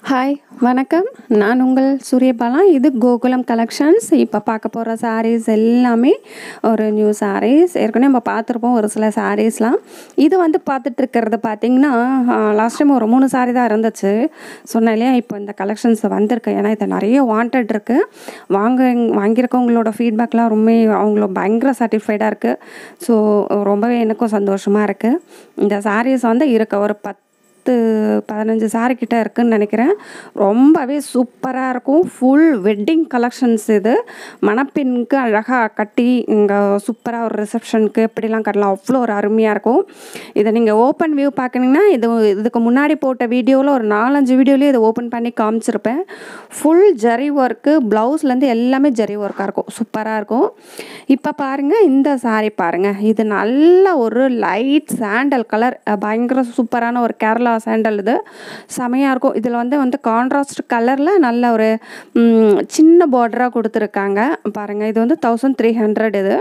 hi வணக்கம் நான் உங்கள் சூரியபாலா இது கோகுலம் கலெக்ஷன்ஸ் இப்போ பார்க்க போகிற sarees எல்லாமே ஒரு நியூ sarees ஏற்கனவே நம்ம பார்த்துருப்போம் ஒரு சில sareesலாம் இது வந்து பார்த்துட்டு இருக்கிறது பார்த்தீங்கன்னா லாஸ்ட் டைம் ஒரு மூணு saree தான் இருந்துச்சு சொன்னேன் இல்லையா இப்போ இந்த கலெக்ஷன்ஸ் வந்திருக்கு ஏன்னா இது நிறைய வாண்டட் இருக்குது வாங்க வாங்கியிருக்கவங்களோட ஃபீட்பேக்லாம் ரொம்ப அவங்கள பயங்கர சாட்டிஸ்ஃபைடாக இருக்குது ஸோ ரொம்பவே எனக்கும் சந்தோஷமாக இருக்குது இந்த sarees வந்து இருக்க ஒரு பத்து பத்து பதினஞ்சு சாரி கிட்ட இருக்குன்னு நினைக்கிறேன் ரொம்பவே சூப்பராக இருக்கும் ஃபுல் வெட்டிங் கலெக்ஷன்ஸ் இது மணப்பெண்ணுக்கு அழகாக கட்டி இங்கே சூப்பராக ஒரு ரிசப்ஷனுக்கு இப்படிலாம் கட்டலாம் அவ்வளோ ஒரு அருமையாக இருக்கும் இதை நீங்கள் ஓப்பன் வியூ பார்க்குறீங்கன்னா இது இதுக்கு முன்னாடி போட்ட வீடியோவில் ஒரு நாலஞ்சு வீடியோலேயே இதை ஓப்பன் பண்ணி காமிச்சிருப்பேன் ஃபுல் ஜரி ஒர்க்கு ப்ளவுஸ்லேருந்து எல்லாமே ஜரி ஒர்க்காக இருக்கும் சூப்பராக இருக்கும் இப்போ பாருங்கள் இந்த சாரி பாருங்கள் இது நல்ல ஒரு லைட் சாண்டல் கலர் பயங்கர சூப்பரான ஒரு கேரளா சாண்டல் இது செமையாக இருக்கும் இதில் வந்து வந்து கான்ட்ராஸ்ட் கலரில் நல்ல ஒரு ம், சின்ன பார்டராக கொடுத்துருக்காங்க பாருங்கள் இது வந்து தௌசண்ட் த்ரீ ஹண்ட்ரட் இது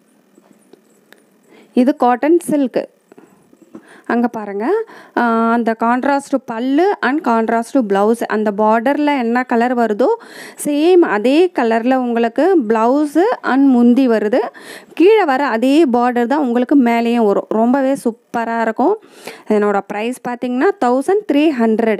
இது காட்டன் சில்க்கு அங்கே பாருங்கள் அந்த contrast pallu and contrast blouse அந்த பார்டரில் என்ன கலர் வருதோ சேம் அதே கலரில் உங்களுக்கு ப்ளவுஸு அண்ட் முந்தி வருது கீழே வர அதே பார்டர் தான் உங்களுக்கு மேலேயும் வரும் ரொம்பவே சூப்பராக இருக்கும் இதனோட ப்ரைஸ் பார்த்தீங்கன்னா தௌசண்ட் த்ரீ ஹண்ட்ரட்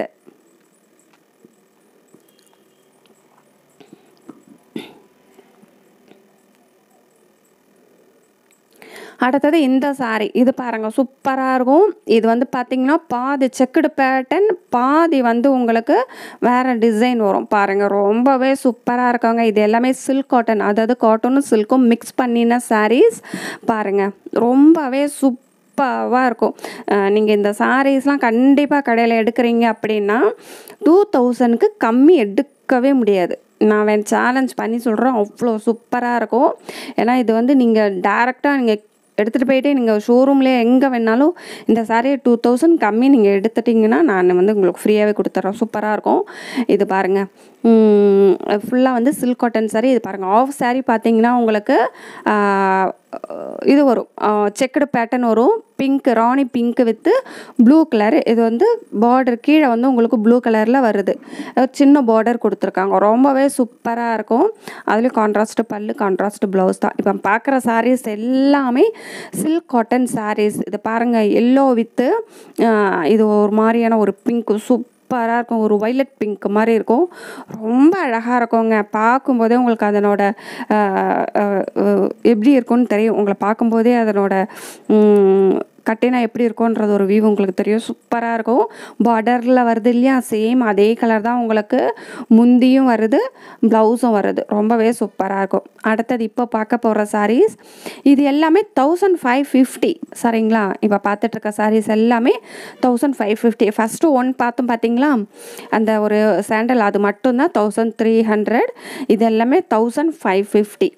அடுத்தது இந்த saree இது பாருங்கள் சூப்பராக இருக்கும் இது வந்து பார்த்திங்கன்னா பாதி செக்குடு பேட்டர்ன் பாதி வந்து உங்களுக்கு வேறு டிசைன் வரும் பாருங்கள் ரொம்பவே சூப்பராக இருக்காங்க இது எல்லாமே சில்க் காட்டன் அதாவது காட்டனும் சில்க்கும் மிக்ஸ் பண்ணின sarees பாருங்கள் ரொம்பவே சூப் சூப்பராக இருக்கும் நீங்கள் இந்த சாரீஸ்லாம் கண்டிப்பாக கடையில் எடுக்கிறீங்க அப்படின்னா டூ தௌசண்ட்க்கு கம்மி எடுக்கவே முடியாது நான் வேன் சேலஞ்ச் பண்ணி சொல்கிறேன் அவ்வளோ சூப்பராக இருக்கும் ஏன்னா இது வந்து நீங்கள் டேரெக்டாக நீங்கள் எடுத்துகிட்டு போயிட்டு நீங்கள் ஷோரூம்லேயே எங்கே வேணாலும் இந்த சாரியை டூ தௌசண்ட் கம்மி நீங்கள் எடுத்துட்டிங்கன்னா நான் வந்து உங்களுக்கு ஃப்ரீயாகவே கொடுத்துட்றேன் சூப்பராக இருக்கும் இது பாருங்கள் ஃபுல்லாக வந்து சில்க் காட்டன் saree இது பாருங்கள் ஆஃப் saree பார்த்தீங்கன்னா உங்களுக்கு ஆஹ், இது வரும் செக்குடு பேட்டர்ன் வரும் pink rani pink with blue colour இது வந்து பார்டர் கீழே வந்து உங்களுக்கு ப்ளூ கலரில் வருது ஒரு சின்ன பார்டர் கொடுத்துருக்காங்க ரொம்பவே சூப்பராக இருக்கும் அதுலேயும் கான்ட்ராஸ்ட் பல்லு கான்ட்ராஸ்ட் ப்ளவுஸ் தான் இப்போ பார்க்குற sarees எல்லாமே சில்க் காட்டன் sarees இது பாருங்கள் எல்லோ வித்து இது ஒரு மாதிரியான ஒரு பிங்க் சூப் சூப்பராக இருக்கும் ஒரு வைலட் பிங்க் மாதிரி இருக்கும் ரொம்ப அழகாக இருக்குங்க பார்க்கும்போதே உங்களுக்கு அதனோட ஆஹ், ஆஹ், ஆஹ், எப்படி இருக்கும்னு தெரியும் உங்களை பார்க்கும்போதே அதனோட ம், கட்டினா எப்படி இருக்கும்ன்றது ஒரு வியூ உங்களுக்கு தெரியும் சூப்பராக இருக்கும் பார்டரில் வருது இல்லையா சேம் அதே கலர் தான் உங்களுக்கு முந்தியும் வருது ப்ளவுஸும் வருது ரொம்பவே சூப்பராக இருக்கும் அடுத்தது இப்போ பார்க்க போகிற sarees இது எல்லாமே தௌசண்ட் ஃபைவ் ஃபிஃப்டி சரிங்களா இப்போ பார்த்துட்ருக்க sarees எல்லாமே thousand five fifty first one பார்த்தோம் பார்த்தீங்களா அந்த ஒரு சாண்டல் அது மட்டும்தான் தௌசண்ட் த்ரீ ஹண்ட்ரட் இது எல்லாமே தௌசண்ட் ஃபைவ் ஃபிஃப்டி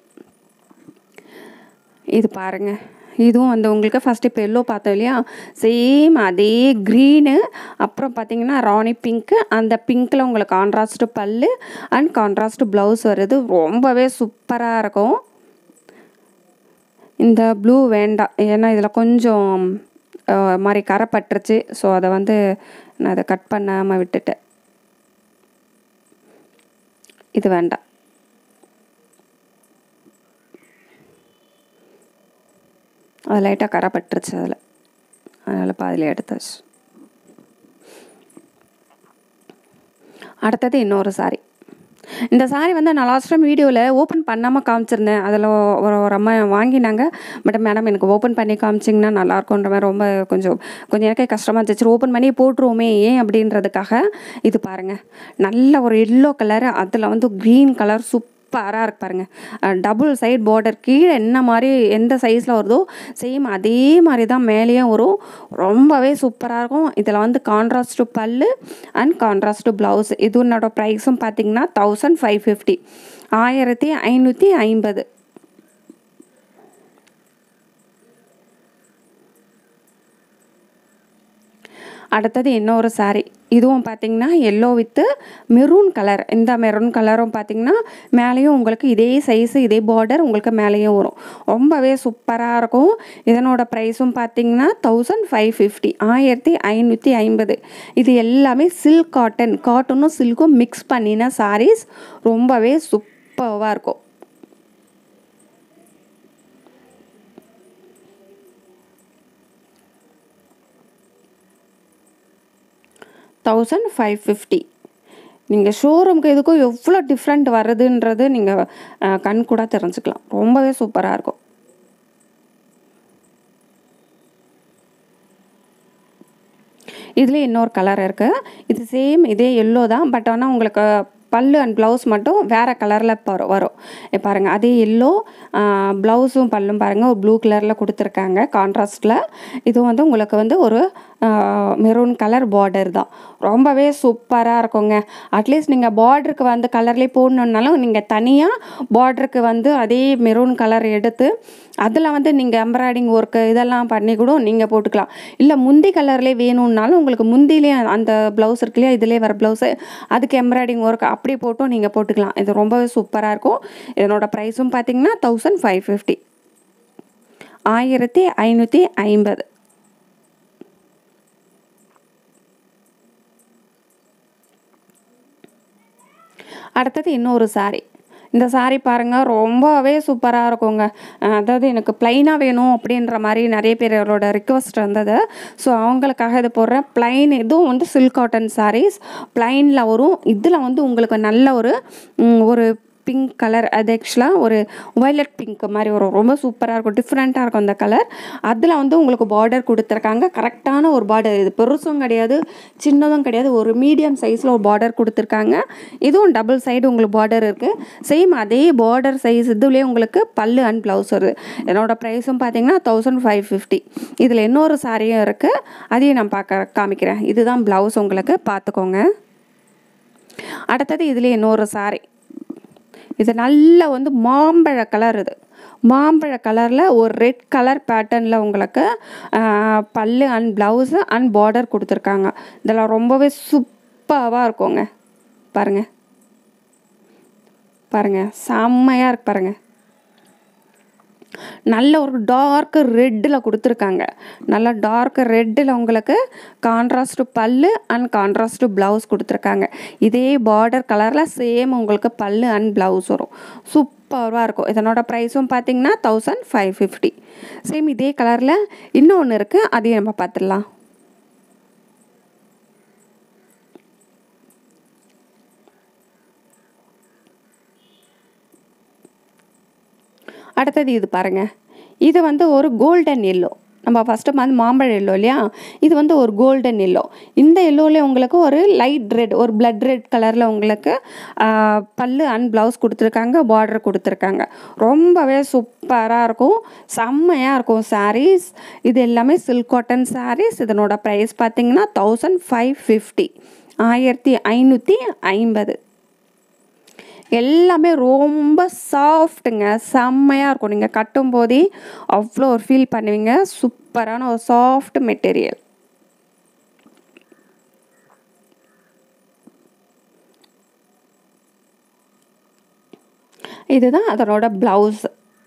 இது பாருங்க இதுவும் வந்து உங்களுக்கு ஃபஸ்ட்டு இப்போ எல்லோ பார்த்தோம் இல்லையா சேம் அதே க்ரீனு அப்புறம் பார்த்தீங்கன்னா ராணி பிங்க்கு அந்த பிங்க்கில் உங்களுக்கு contrast pallu and contrast blouse வருது ரொம்பவே சூப்பராக இருக்கும் இந்த ப்ளூ வேண்டாம் ஏன்னா இதில் கொஞ்சம் அஹ், மாதிரி கரை பட்டுருச்சு ஸோ அதை வந்து நான் அதை கட் பண்ணாமல் விட்டுட்டேன் இது வேண்டாம் அது லைட்டாக கரை பட்டுருச்சு அதில் அதனால் பாதியில் எடுத்தாச்சு அடுத்தது இன்னொரு சாரி இந்த சாரி வந்து நான் லாஸ்ட் டைம் வீடியோவில் ஓப்பன் பண்ணாமல் காமிச்சிருந்தேன் அதில் ஒரு ஒரு அம்மா வாங்கினாங்க பட் மேடம் எனக்கு ஓப்பன் பண்ணி காமிச்சிங்கன்னா நல்லாயிருக்குன்ற மாதிரி ரொம்ப கொஞ்சம் கொஞ்சம் எனக்கே கஷ்டமாக இருந்துச்சு சரி ஓப்பன் பண்ணி போட்டுருவோமே ஏன் அப்படின்றதுக்காக இது பாருங்கள் நல்ல ஒரு எல்லோ கலர் அதில் வந்து க்ரீன் கலர் சூப்பராக இருக்கு பாருங்க டபுள் சைட் பார்டர் கீழே என்ன மாதிரி எந்த சைஸில் வருதோ சேம் அதே மாதிரி தான் மேலேயும் வரும் ரொம்பவே சூப்பராக இருக்கும் இதில் வந்து contrast pallu and contrast blouse இதனோட ப்ரைஸும் பார்த்தீங்கன்னா தௌசண்ட் ஃபைவ் ஃபிஃப்டி ஆயிரத்தி ஐநூற்றி ஐம்பது அடுத்தது இன்னொரு saree இதுவும் பார்த்தீங்கன்னா எல்லோ வித்து மெரூன் கலர் இந்த மெரூன் கலரும் பார்த்தீங்கன்னா மேலேயும் உங்களுக்கு இதே சைஸு இதே பார்டர் உங்களுக்கு மேலேயும் வரும் ரொம்பவே சூப்பராக இருக்கும் இதனோட ப்ரைஸும் பார்த்தீங்கன்னா தௌசண்ட் ஃபைவ் ஃபிஃப்டி ஆயிரத்தி ஐநூற்றி ஐம்பது இது எல்லாமே சில்க் காட்டன் காட்டனும் சில்க்கும் மிக்ஸ் பண்ணின சாரீஸ் ரொம்பவே சூப்பராக இருக்கும் தௌசண்ட் ஃபைவ் ஃபிஃப்டி நீங்கள் ஷோரூம்க்கு இதுக்கும் எவ்வளோ டிஃப்ரெண்ட் வருதுன்றது நீங்கள் கண் கூட தெரிஞ்சுக்கலாம் ரொம்பவே சூப்பராக இருக்கும் இதில் இன்னொரு கலர் இருக்குது இது சேம் இதே எல்லோ தான் பட் ஆனால் உங்களுக்கு பல்லு அண்ட் ப்ளவுஸ் மட்டும் வேறு கலரில் வரும் வரும் இப்ப பாருங்க அதே எல்லோ ப்ளவுஸும் பல்லும் பாருங்கள் ஒரு ப்ளூ கலரில் கொடுத்துருக்காங்க கான்ட்ராஸ்டில் இது வந்து உங்களுக்கு வந்து ஒரு மெரூன் கலர் பார்டர் தான் ரொம்பவே சூப்பராக இருக்குங்க அட்லீஸ்ட் நீங்கள் பார்டருக்கு வந்து கலர்லேயே போடணுன்னாலும் நீங்கள் தனியாக பார்டருக்கு வந்து அதே மெரூன் கலர் எடுத்து அதில் வந்து நீங்கள் எம்ப்ராய்டிங் ஒர்க்கு இதெல்லாம் பண்ணி கூட நீங்கள் போட்டுக்கலாம் இல்லை முந்தி கலர்லேயே வேணும்னாலும் உங்களுக்கு முந்திலே அந்த ப்ளவுஸ் இருக்கு இல்லையா இதிலே வர ப்ளவுஸு அதுக்கு எம்ப்ராய்டிங் ஒர்க் அப்படி போட்டும் நீங்கள் போட்டுக்கலாம் இது ரொம்பவே சூப்பராக இருக்கும் இதனோட ப்ரைஸும் பார்த்தீங்கன்னா தௌசண்ட் ஃபைவ் ஃபிஃப்டி ஆயிரத்தி ஐநூற்றி ஐம்பது அடுத்தது இன்னொரு saree இந்த saree பாருங்கள் ரொம்பவே சூப்பராக இருக்குங்க அஹ் அதாவது எனக்கு ப்ளைனாக வேணும் அப்படின்ற மாதிரி நிறைய பேரோட ரிக்வஸ்ட் இருந்தது ஸோ அவங்களுக்காக இது போடுறேன் ப்ளைன் இதுவும் வந்து சில்க் காட்டன் sarees ப்ளைனில் வரும் இதில் வந்து உங்களுக்கு நல்ல ஒரு ம், ஒரு பிங்க் கலர் அது ஆக்சுவலாக ஒரு வயலட் பிங்க் மாதிரி வரும் ரொம்ப சூப்பராக இருக்கும் டிஃப்ரெண்ட்டாக இருக்கும் அந்த கலர் அதில் வந்து உங்களுக்கு பார்டர் கொடுத்துருக்காங்க கரெக்டான ஒரு பார்டர் இது பெருசும் கிடையாது சின்னதும் கிடையாது ஒரு மீடியம் சைஸில் ஒரு பார்டர் கொடுத்துருக்காங்க இதுவும் டபுள் சைடு உங்களுக்கு பார்டர் இருக்குது சேம் அதே பார்டர் சைஸ் இதுலேயே உங்களுக்கு பல்லு அண்ட் ப்ளவுஸ் வருது என்னோட ப்ரைஸும் பார்த்தீங்கன்னா தௌசண்ட் ஃபைவ் ஃபிஃப்டி இதில் இன்னொரு சாரியும் இருக்குது அதையும் நான் பார்க்க காமிக்கிறேன் இதுதான் ப்ளவுஸ் உங்களுக்கு பார்த்துக்கோங்க அடுத்தது இதில் இன்னொரு சாரி இது நல்ல வந்து மாம்பழ கலர் இது மாம்பழ கலரில் ஒரு ரெட் கலர் பேட்டர்னில் உங்களுக்கு ஆஹ், பல்லு அண்ட் ப்ளவுஸு அண்ட் பார்டர் கொடுத்துருக்காங்க இதெல்லாம் ரொம்பவே சூப்பராக இருக்குங்க பாருங்கள் பாருங்கள் செம்மையாக இருக்கு பாருங்கள் நல்ல ஒரு டார்க் ரெட்டில் கொடுத்துருக்காங்க நல்ல டார்க் ரெட்டில் உங்களுக்கு contrast pallu and contrast blouse கொடுத்துருக்காங்க இதே பார்டர் கலரில் சேம் உங்களுக்கு பல்லு அண்ட் ப்ளவுஸ் வரும் சூப்பராக இருக்கும் இதனோட ப்ரைஸும் பார்த்தீங்கன்னா தௌசண்ட் ஃபைவ் ஃபிஃப்டி சேம் இதே கலரில் இன்னொன்று இருக்குது அதையும் நம்ம பார்த்துடலாம் அடுத்தது இது பாருங்க இது வந்து ஒரு கோல்டன் எல்லோ நம்ம ஃபஸ்ட்டு வந்து மாம்பழம் எல்லோ இல்லையா இது வந்து ஒரு கோல்டன் எல்லோ இந்த எல்லோவில் உங்களுக்கு ஒரு லைட் ரெட் ஒரு பிளட் ரெட் கலரில் உங்களுக்கு ஆஹ், பல்லு அண்ட் ப்ளவுஸ் கொடுத்துருக்காங்க பார்டர் கொடுத்துருக்காங்க ரொம்பவே சூப்பராக இருக்கும் செம்மையாக இருக்கும் sarees இது எல்லாமே சில்க் காட்டன் sarees இதனோட ப்ரைஸ் பார்த்தீங்கன்னா தௌசண்ட் ஃபைவ் ஃபிஃப்டி ஆயிரத்தி ஐநூற்றி ஐம்பது எல்லாமே ரொம்ப சாஃப்ட்டுங்க செம்மையாக இருக்கும் நீங்கள் கட்டும் போதே அவ்வளோ ஒரு ஃபீல் பண்ணுவீங்க சூப்பரான ஒரு சாஃப்ட் மெட்டீரியல் இதுதான் அதனோட ப்ளவுஸ்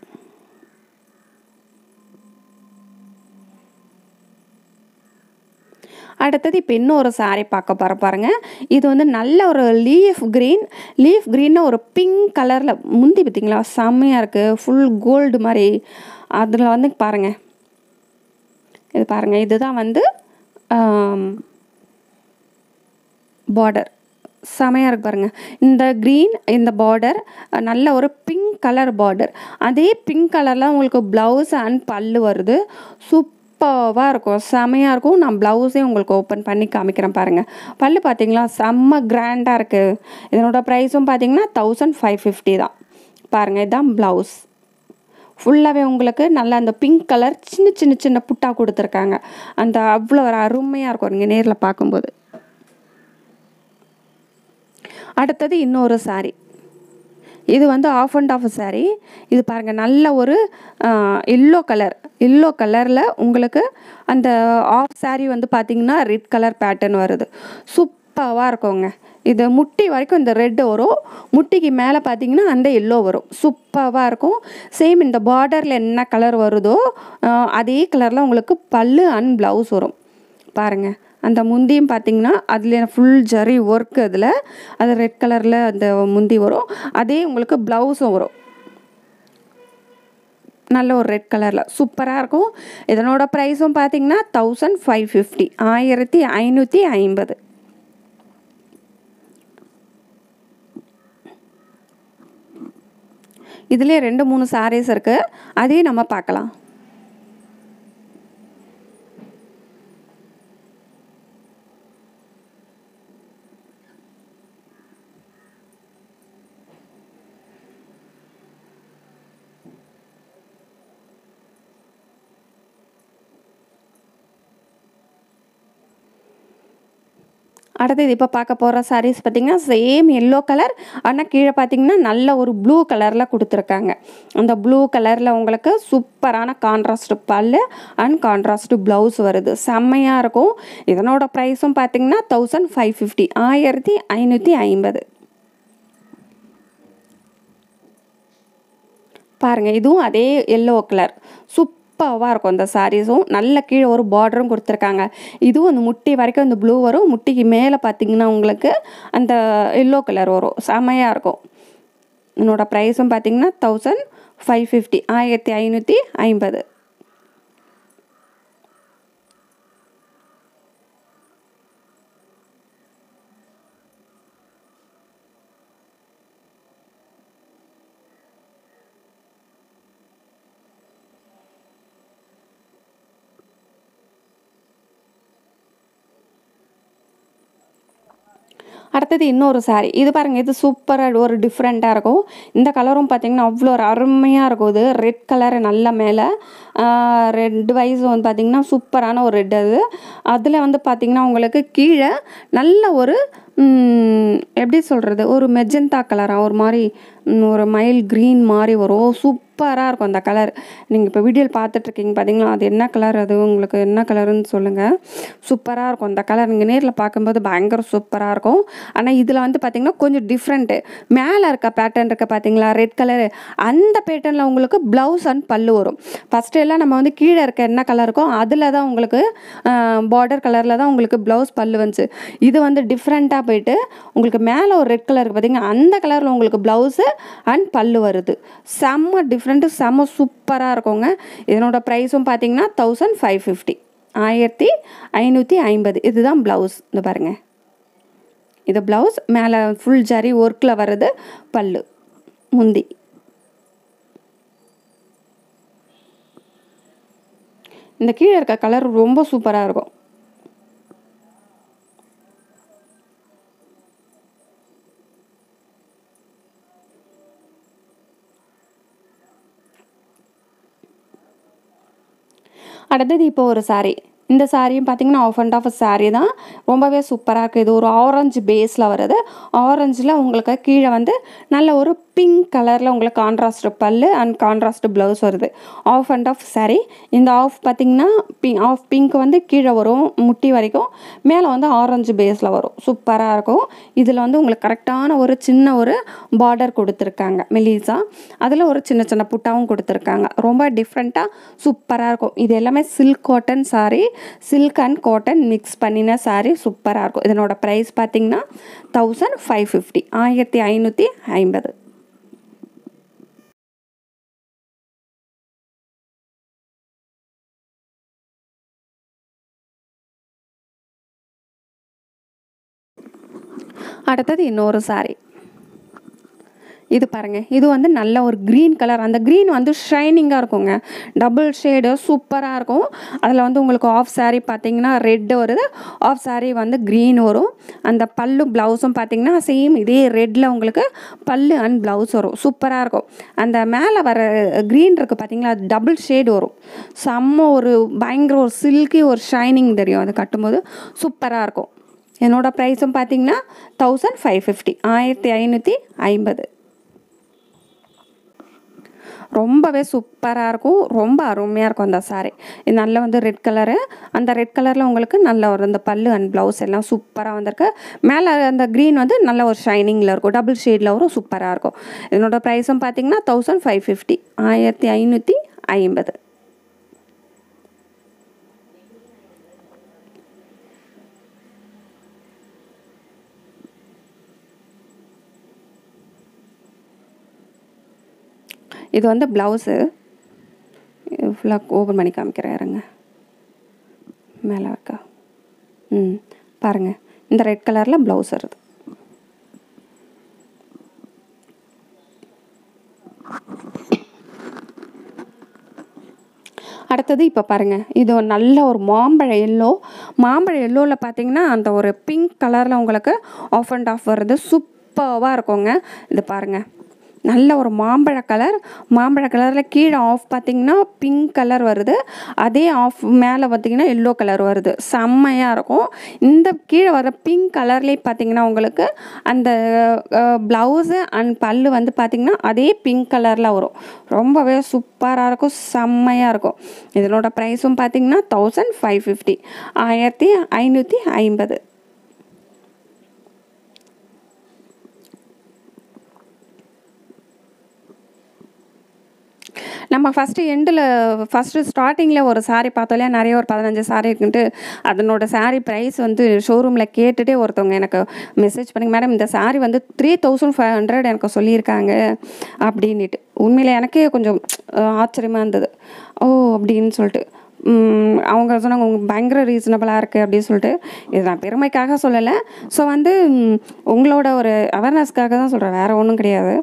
அடுத்தது இப்போ இன்னொரு saree பார்க்க போகிற பாருங்க இது வந்து நல்ல ஒரு லீஃப் க்ரீன் லீஃப் க்ரீனில் ஒரு பிங்க் கலரில் முந்தி பார்த்தீங்களா செம்மையாக இருக்குது ஃபுல் கோல்டு மாதிரி அதில் வந்து பாருங்க இது பாருங்க இதுதான் வந்து பார்டர் செமையாக இருக்கு பாருங்க இந்த க்ரீன் இந்த பார்டர் நல்ல ஒரு பிங்க் கலர் பார்டர் அதே பிங்க் கலரில் உங்களுக்கு ப்ளவுஸ் அண்ட் பல்லு வருது சூப்பராக இருக்கும் செமையாக இருக்கும் நான் ப்ளவுஸே உங்களுக்கு ஓப்பன் பண்ணி காமிக்கிறேன் பாருங்கள் பல்லு பார்த்தீங்களா செம்ம கிராண்டாக இருக்குது இதனோட ப்ரைஸும் பார்த்தீங்கன்னா தௌசண்ட் ஃபைவ் ஃபிஃப்டி தான் பாருங்கள் இதுதான் ப்ளவுஸ் ஃபுல்லாகவே உங்களுக்கு நல்லா அந்த பிங்க் கலர் சின்ன சின்ன சின்ன புட்டா கொடுத்துருக்காங்க அந்த அவ்வளோ ஒரு அருமையாக இருக்கும் நீங்கள் நேரில் பார்க்கும்போது அடுத்தது இன்னொரு saree இது வந்து ஆஃப் அண்ட் ஆஃப் saree இது பாருங்கள் நல்ல ஒரு எல்லோ கலர் எல்லோ கலரில் உங்களுக்கு அந்த ஆஃப் saree வந்து பார்த்திங்கன்னா ரெட் கலர் பேட்டர்ன் வருது சூப்பராக இருக்குங்க இது முட்டி வரைக்கும் இந்த ரெட்டு வரும் முட்டிக்கு மேலே பார்த்தீங்கன்னா அந்த எல்லோ வரும் சூப்பராக இருக்கும் சேம் இந்த பார்டரில் என்ன கலர் வருதோ ஆஹ் அதே கலரில் உங்களுக்கு பல்லு அண்ட் ப்ளவுஸ் வரும் பாருங்கள் அந்த முந்தியும் பார்த்தீங்கன்னா அதில் ஃபுல் ஜரி ஒர்க் அதில் அது ரெட் கலரில் அந்த முந்தி வரும் அதே உங்களுக்கு ப்ளவுஸும் வரும் நல்ல ஒரு ரெட் கலரில் சூப்பராக இருக்கும் இதனோட ப்ரைஸும் பார்த்தீங்கன்னா தௌசண்ட் ஃபைவ் ஃபிஃப்டி ஆயிரத்தி ஐநூற்றி ஐம்பது இதுலேயே ரெண்டு மூணு சாரீஸ் இருக்குது அதையும் நம்ம பார்க்கலாம் அடுத்தது இப்போ பார்க்க போகிற சாரீஸ் பார்த்திங்கன்னா சேம் எல்லோ கலர் ஆனால் கீழே பார்த்தீங்கன்னா நல்ல ஒரு ப்ளூ கலரில் கொடுத்துருக்காங்க அந்த ப்ளூ கலரில் உங்களுக்கு சூப்பரான contrast pallu and contrast blouse வருது செம்மையாக இருக்கும் இதனோட ப்ரைஸும் பார்த்தீங்கன்னா தௌசண்ட் ஃபைவ் ஃபிஃப்டி ஆயிரத்தி ஐநூற்றி ஐம்பது பாருங்கள் இதுவும் அதே எல்லோ கலர் சூப்பராக இருக்கும் இந்த சாரீஸும் நல்ல கீழே ஒரு பார்டரும் கொடுத்துருக்காங்க இதுவும் அந்த முட்டி வரைக்கும் இந்த ப்ளூ வரும் முட்டிக்கு மேலே பார்த்தீங்கன்னா உங்களுக்கு அந்த எல்லோ கலர் வரும் செமையாக இருக்கும் என்னோட ப்ரைஸும் பார்த்தீங்கன்னா தௌசண்ட் ஃபைவ் ஃபிஃப்டி ஆயிரத்தி ஐநூற்றி ஐம்பது அடுத்தது இன்னொரு saree இது பாருங்கள் இது சூப்பராக ஒரு டிஃப்ரெண்ட்டாக இருக்கும் இந்த கலரும் பார்த்தீங்கன்னா அவ்வளோ ஒரு அருமையாக இருக்கும் இது ரெட் கலரு நல்ல மேலே ரெட் வைஸ் வந்து பார்த்திங்கன்னா சூப்பரான ஒரு ரெட் அது அதில் வந்து பார்த்திங்கன்னா உங்களுக்கு கீழே நல்ல ஒரு ம், எப்படி சொல்கிறது ஒரு மெஜந்தா கலராக ஒரு மாதிரி ம், ஒரு மயில் க்ரீன் மாதிரி வரும் சூப்பராக இருக்கும் அந்த கலர் நீங்கள் இப்போ வீடியோவில் பார்த்துட்ருக்கீங்க பார்த்தீங்களா அது என்ன கலர் அது உங்களுக்கு என்ன கலருன்னு சொல்லுங்கள் சூப்பராக இருக்கும் அந்த கலர் நீங்கள் நேரில் பார்க்கும்போது பயங்கர சூப்பராக இருக்கும் ஆனால் இதில் வந்து பார்த்திங்கன்னா கொஞ்சம் டிஃப்ரெண்ட்டு மேலே இருக்க பேட்டர்ன் இருக்க பார்த்தீங்களா ரெட் கலரு அந்த பேட்டர்னில் உங்களுக்கு ப்ளவுஸ் அண்ட் பல்லு வரும் ஃபஸ்ட்டு எல்லாம் நம்ம வந்து கீழே இருக்க என்ன கலர் இருக்கோ அதில் தான் உங்களுக்கு பார்டர் கலரில் தான் உங்களுக்கு ப்ளவுஸ் பல்லு வந்துச்சு இது வந்து டிஃப்ரெண்ட்டாக போயிட்டு உங்களுக்கு மேலே ஒரு ரெட் கலர் பார்த்தீங்கன்னா அந்த கலரில் உங்களுக்கு ப்ளவுஸு அண்ட் பல்லு வருது செம்ம டிஃப்ரெண்ட்டு செம்ம சூப்பராக இருக்குங்க இதனோட ப்ரைஸும் பார்த்தீங்கன்னா தௌசண்ட் ஃபைவ் ஃபிஃப்டி ஆயிரத்தி ஐநூற்றி ஐம்பது இதுதான் ப்ளவுஸ் இந்த பாருங்கள் இது ப்ளவுஸ் மேலே ஃபுல் ஜரி ஒர்க்கில் வர்றது பல்லு முந்தி இந்த கீழே இருக்க கலர் ரொம்ப சூப்பராக இருக்கும் அடுத்தது இப்போ ஒரு saree இந்த சாரியும் பார்த்தீங்கன்னா ஆஃப் அண்ட் ஆஃப் saree தான் ரொம்பவே சூப்பராக இருக்குது இது ஒரு ஆரஞ்சு பேஸில் வருது ஆரஞ்சில் உங்களுக்கு கீழே வந்து நல்ல ஒரு பிங்க் கலரில் உங்களுக்கு contrast pallu and contrast blouse வருது ஆஃப் அண்ட் ஆஃப் saree இந்த ஆஃப் பார்த்தீங்கன்னா பிங் ஆஃப் பிங்க் வந்து கீழே வரும் முட்டி வரைக்கும் மேலே வந்து ஆரஞ்சு பேஸில் வரும் சூப்பராக இருக்கும் இதில் வந்து உங்களுக்கு கரெக்டான ஒரு சின்ன ஒரு பார்டர் கொடுத்துருக்காங்க மெலிசா அதில் ஒரு சின்ன சின்ன புட்டாவும் கொடுத்துருக்காங்க ரொம்ப டிஃப்ரெண்ட்டாக சூப்பராக இருக்கும் இது எல்லாமே silk cotton saree silk and cotton mix பண்ணின saree சூப்பராக இருக்கும் இதனோட ப்ரைஸ் பார்த்தீங்கன்னா தௌசண்ட் ஃபைவ் ஃபிஃப்டி ஆயிரத்தி ஐநூற்றி ஐம்பது அடுத்தது இன்னொரு saree இது பாருங்க இது வந்து நல்ல ஒரு க்ரீன் கலர் அந்த க்ரீன் வந்து ஷைனிங்காக இருக்குங்க டபுள் ஷேடு சூப்பராக இருக்கும் அதில் வந்து உங்களுக்கு ஆஃப் saree பார்த்தீங்கன்னா ரெட் வருது ஆஃப் saree வந்து க்ரீன் வரும் அந்த பல்லு ப்ளவுஸும் பார்த்தீங்கன்னா சேம் இதே ரெட்டில் உங்களுக்கு பல்லு அண்ட் ப்ளவுஸ் வரும் சூப்பராக இருக்கும் அந்த மேலே வர க்ரீன் இருக்குது பார்த்தீங்களா அது டபுள் ஷேடு வரும் செம்ம ஒரு பயங்கர ஒரு சில்கி ஒரு ஷைனிங் தெரியும் அது கட்டும்போது சூப்பராக இருக்கும் என்னோட ப்ரைஸும் பார்த்தீங்கன்னா தௌசண்ட் ஃபைவ் ஃபிஃப்டி ஆயிரத்தி ஐநூற்றி ஐம்பது ரொம்பவே சூப்பராக இருக்கும் ரொம்ப அருமையாக இருக்கும் அந்த சாரீ இது நல்லா வந்து ரெட் கலரு அந்த ரெட் கலரில் உங்களுக்கு நல்ல ஒரு இந்த பல்லு அண்ட் ப்ளவுஸ் எல்லாம் சூப்பராக வந்திருக்கு மேலே அந்த க்ரீன் வந்து நல்ல ஒரு ஷைனிங்கில் இருக்கும் டபுள் ஷேடில் வரும் சூப்பராக இருக்கும் இதனோட ப்ரைஸும் பார்த்தீங்கன்னா தௌசண்ட் ஃபைவ் ஃபிஃப்டி ஆயிரத்தி ஐநூற்றி ஐம்பது இது வந்து ப்ளவுஸு ஃபுல்லாக ஓப்பன் பண்ணி காமிக்கிறேன் இருங்க மேலே வைக்க ம் பாருங்கள் இந்த ரெட் கலரில் ப்ளவுஸ் வருது அடுத்தது இப்போ பாருங்கள் இது ஒரு நல்ல ஒரு மாம்பழ எல்லோ மாம்பழ எல்லோவில் பார்த்தீங்கன்னா அந்த ஒரு பிங்க் கலரில் உங்களுக்கு ஆஃப் அண்ட் ஆஃப் வருது சூப்பராக இருக்குங்க இது பாருங்கள் நல்ல ஒரு மாம்பழ கலர் மாம்பழ கலரில் கீழே ஆஃப் பார்த்தீங்கன்னா பிங்க் கலர் வருது அதே ஆஃப் மேலே பார்த்தீங்கன்னா எல்லோ கலர் வருது செம்மையாக இருக்கும் இந்த கீழே வர பிங்க் கலர்லேயே பார்த்தீங்கன்னா உங்களுக்கு அந்த ப்ளவுஸு அண்ட் பல்லு வந்து பார்த்தீங்கன்னா அதே பிங்க் கலரில் வரும் ரொம்பவே சூப்பராக இருக்கும் செம்மையாக இருக்கும் இதனோட ப்ரைஸும் பார்த்தீங்கன்னா தௌசண்ட் ஃபைவ் ஃபிஃப்டி ஆயிரத்தி ஐநூற்றி ஐம்பது நம்ம ஃபஸ்ட்டு எண்டில் ஃபஸ்ட்டு ஸ்டார்டிங்கில் ஒரு சாரீ பார்த்தோம் நிறைய ஒரு பதினஞ்சு சாரீ இருக்குன்ட்டு அதனோட சாரீ ப்ரைஸ் வந்து ஷோரூமில் கேட்டுகிட்டே ஒருத்தவங்க எனக்கு மெசேஜ் பண்ணுங்க மேடம் இந்த சாரீ வந்து த்ரீ தௌசண்ட் ஃபைவ் ஹண்ட்ரட் எனக்கு சொல்லியிருக்காங்க அப்படின்ட்டு உண்மையில் எனக்கே கொஞ்சம் ஆச்சரியமாக இருந்தது ஓ அப்படின்னு சொல்லிட்டு அவங்க சொன்னாங்க உங்க பயங்கர ரீசனபிளாக இருக்குது அப்படின்னு சொல்லிட்டு இது நான் பெருமைக்காக சொல்லலை ஸோ வந்து உங்களோட ஒரு அவேர்னஸ்க்காக தான் சொல்கிறேன் வேறு ஒன்றும் கிடையாது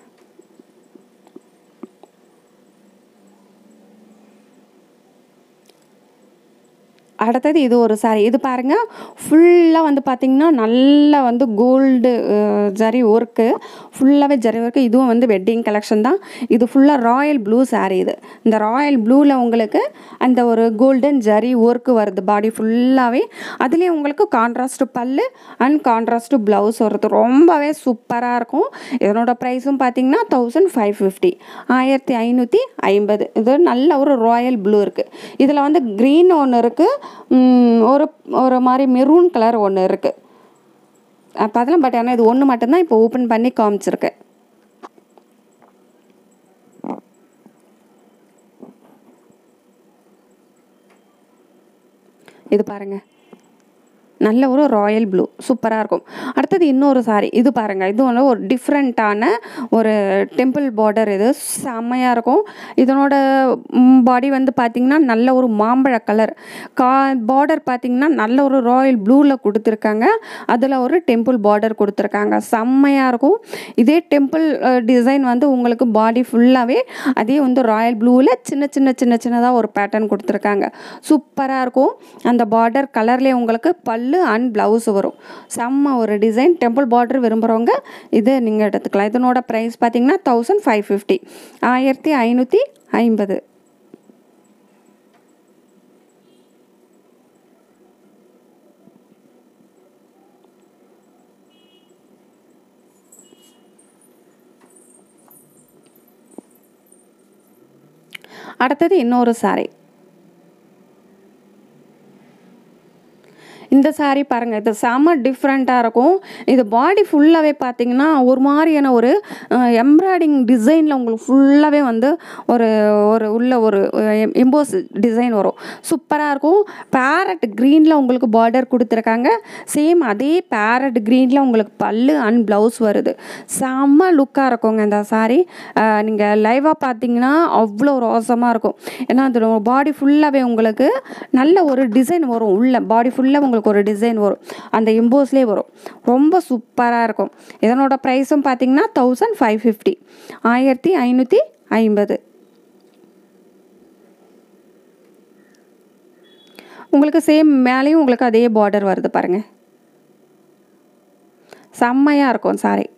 அடுத்தது இது ஒரு சாரி இது பாருங்கள் ஃபுல்லாக வந்து பார்த்திங்கன்னா நல்லா வந்து கோல்டு ஜரி ஒர்க்கு ஃபுல்லாகவே ஜரி ஒர்க்கு இதுவும் வந்து வெட்டிங் கலெக்ஷன் தான் இது ஃபுல்லாக ராயல் ப்ளூ சாரீ இது இந்த ராயல் ப்ளூவில் உங்களுக்கு அந்த ஒரு கோல்டன் ஜரி ஒர்க்கு வருது பாடி ஃபுல்லாகவே அதுலேயும் உங்களுக்கு contrast pallu and contrast blouse வருது ரொம்பவே சூப்பராக இருக்கும் இதனோட ப்ரைஸும் பார்த்திங்கன்னா தௌசண்ட் ஃபைவ் ஃபிஃப்டி ஆயிரத்தி ஐநூற்றி ஐம்பது இது நல்ல ஒரு ராயல் ப்ளூ இருக்குது இதில் வந்து க்ரீன் ஒன்று இருக்குது ஒரு ஒரு மாதிரி மெரூன் கலர் ஒன்று இருக்குது அப்போ அதெல்லாம் பட் ஆனால் இது ஒன்று மட்டும்தான் இப்போ ஓப்பன் பண்ணி காமிச்சிருக்கேன் இது பாருங்கள் நல்ல ஒரு ராயல் ப்ளூ சூப்பராக இருக்கும் அடுத்தது இன்னொரு சாரி இது பாருங்கள் இது வந்து ஒரு டிஃப்ரெண்ட்டான ஒரு டெம்பிள் பார்டர் இது செம்மையாக இருக்கும் இதனோட பாடி வந்து பார்த்திங்கன்னா நல்ல ஒரு மாம்பழ கலர் கா பார்டர் பார்த்திங்கன்னா நல்ல ஒரு ராயல் ப்ளூவில் கொடுத்துருக்காங்க அதில் ஒரு டெம்பிள் பார்டர் கொடுத்துருக்காங்க செம்மையாக இருக்கும் இதே டெம்பிள் டிசைன் வந்து உங்களுக்கு பாடி ஃபுல்லாகவே அதே வந்து ராயல் ப்ளூவில் சின்ன சின்ன சின்ன சின்னதாக ஒரு பேட்டர்ன் கொடுத்துருக்காங்க சூப்பராக இருக்கும் அந்த பார்டர் கலர்லேயே உங்களுக்கு பல் பல்லு அண்ட் ப்ளவுஸ் வரும் செம்ம ஒரு டிசைன் டெம்பிள் பார்டர் விரும்புகிறவங்க இது நீங்கள் எடுத்துக்கலாம் இதனோட ப்ரைஸ் பார்த்தீங்கன்னா தௌசண்ட் ஃபைவ் ஃபிஃப்டி ஆயிரத்தி ஐநூற்றி ஐம்பது அடுத்தது இன்னொரு சாரி இந்த சாரீ பாருங்கள் இது செம்ம டிஃப்ரெண்ட்டாக இருக்கும் இது பாடி ஃபுல்லாகவே பார்த்தீங்கன்னா ஒரு மாதிரியான ஒரு எம்ப்ராய்டிங் டிசைனில் உங்களுக்கு ஃபுல்லாகவே வந்து ஒரு ஒரு உள்ள ஒரு எம்போஸ் டிசைன் வரும் சூப்பராக இருக்கும் பேரட் க்ரீனில் உங்களுக்கு பார்டர் கொடுத்துருக்காங்க சேம் அதே பேரட் க்ரீனில் உங்களுக்கு பல்லு அண்ட் ப்ளவுஸ் வருது செம்ம லுக்காக இருக்குங்க இந்த சாரீ நீங்கள் லைவாக பார்த்தீங்கன்னா அவ்வளோ ஒரு அவசமாக இருக்கும் ஏன்னா அது பாடி ஃபுல்லாகவே உங்களுக்கு நல்ல ஒரு டிசைன் வரும் உள்ள பாடி ஃபுல்லாக உங்களுக்கு ஒரு டிசைன் வரும் அந்த எம்போஸ்லேயே வரும் ரொம்ப சூப்பராக இருக்கும் இதனோட ப்ரைஸும் பார்த்தீங்கன்னா தௌசண்ட் ஃபைவ் ஃபிஃப்டி ஆயிரத்தி ஐநூற்றி ஐம்பது உங்களுக்கு சேம் மேலேயும் உங்களுக்கு அதே பார்டர் வருது பாருங்கள் செம்மையாக இருக்கும் சாரி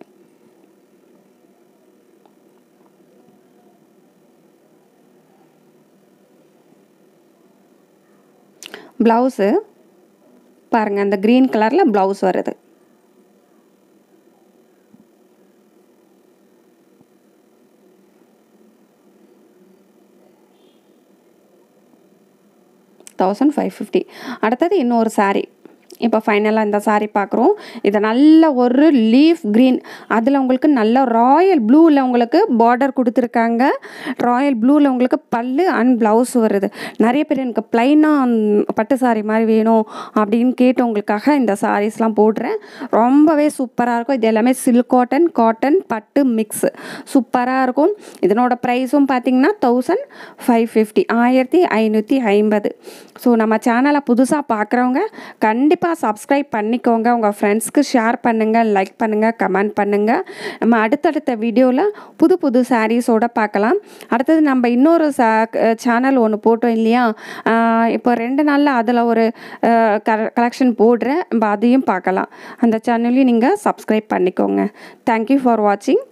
ப்ளவுஸு பாருங்கள் அந்த க்ரீன் கலரில் ப்ளவுஸ் வருது தௌசண்ட் ஃபைவ் ஃபிஃப்டி அடுத்தது இன்னொரு saree இப்போ ஃபைனலாக இந்த saree பார்க்குறோம் இது நல்ல ஒரு லீஃப் க்ரீன் அதில் உங்களுக்கு நல்ல ராயல் ப்ளூவில் உங்களுக்கு பார்டர் கொடுத்துருக்காங்க ராயல் ப்ளூவில் உங்களுக்கு பல்லு அண்ட் ப்ளவுஸ் வருது நிறைய பேர் எனக்கு ப்ளைனாக பட்டு saree மாதிரி வேணும் அப்படின்னு கேட்டவங்களுக்காக இந்த சாரீஸ்லாம் போடுறேன் ரொம்பவே சூப்பராக இருக்கும் இது எல்லாமே சில்க் காட்டன் காட்டன் பட்டு மிக்ஸ் சூப்பராக இருக்கும் இதனோட ப்ரைஸும் பார்த்தீங்கன்னா தௌசண்ட் ஃபைவ் ஃபிஃப்டி ஆயிரத்தி ஐநூற்றி ஐம்பது ஸோ நம்ம சேனலை புதுசாக பார்க்குறவங்க கண்டிப்பாக சப்ஸ்கிரைப் பண்ணிக்கோங்க உங்கள் ஃப்ரெண்ட்ஸ்க்கு ஷேர் பண்ணுங்கள் லைக் பண்ணுங்கள் கமெண்ட் பண்ணுங்கள் நம்ம அடுத்தடுத்த வீடியோவில் புது புது சாரீஸோட பார்க்கலாம் அடுத்தது நம்ம இன்னொரு சேனல் ஒன்று போட்டோம் இல்லையா ஆஹ் இப்போ ரெண்டு நாளில் அதில் ஒரு கலெக்ஷன் போடுறேன் நம்ம அதையும் பார்க்கலாம் அந்த சேனலையும் நீங்கள் சப்ஸ்கிரைப் பண்ணிக்கோங்க தேங்க்யூ ஃபார் வாட்சிங்